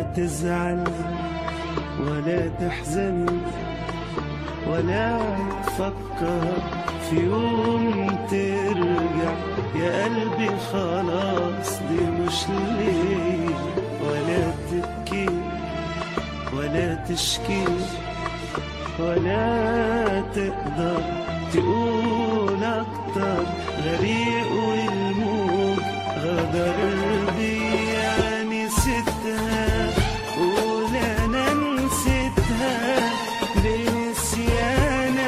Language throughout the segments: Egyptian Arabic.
تزعل ولا تحزن ولا تفكر في يوم ترجع يا قلبي خلاص دي مش ليه ولا تبكي ولا تشكي ولا تقدر تقول اكتر غريق والموج غدر بيا نسيتها قول انا نسيتها بنسيانة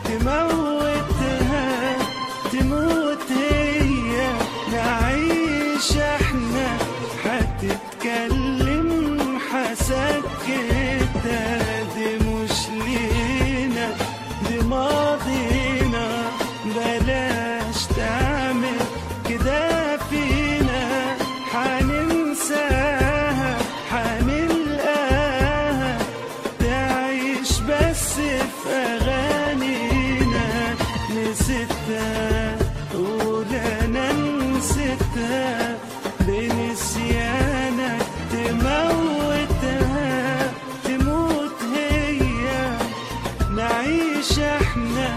تموتها تموت هي نعيش احنا هتتكلم حسكتها دي مش لينا دي ماضينا بلاش تعمل كده فينا حننساها حنلقاها تعيش بس في أغانينا نسيتها قول أنا نسيتها بنسيانك تموتها تموت هي نعيش احنا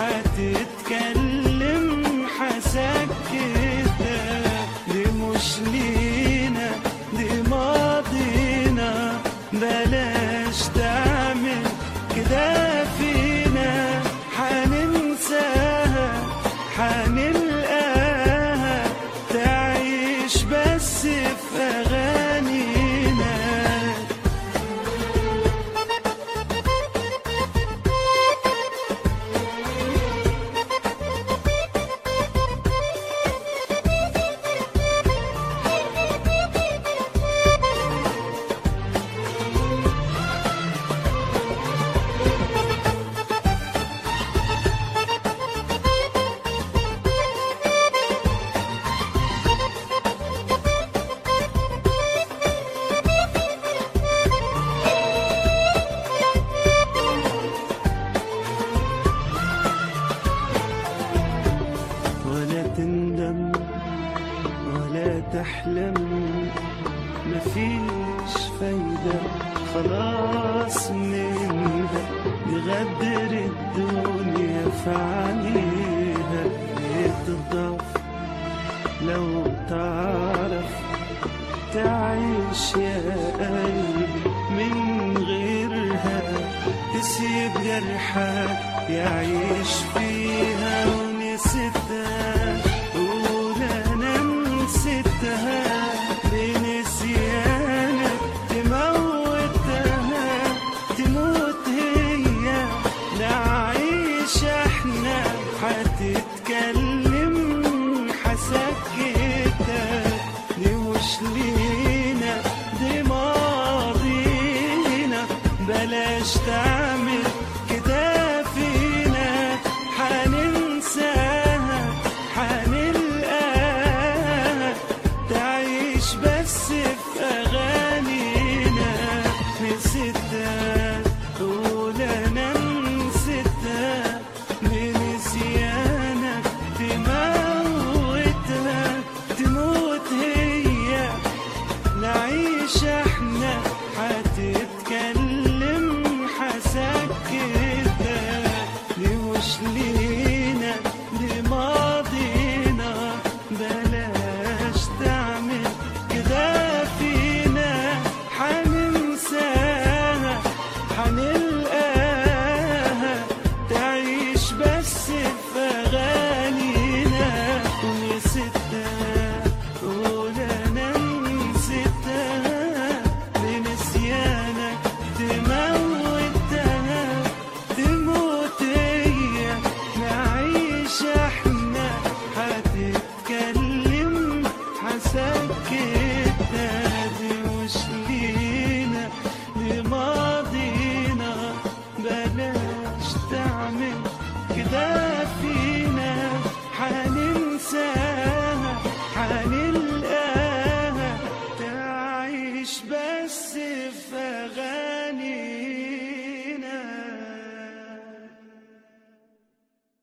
هتتكلم حسكتها دي مش لينا دي ماضينا بلاش تعمل كده فينا حننساها حنلقاها تعيش بس في أغانينا ولا تندم ولا تحلم مفيش فايدة خلاص منها نغدر الدنيا في عينيها تضعف لو تعرف تعيش يا قلبي من غيرها تسيب جرحك يعيش فيها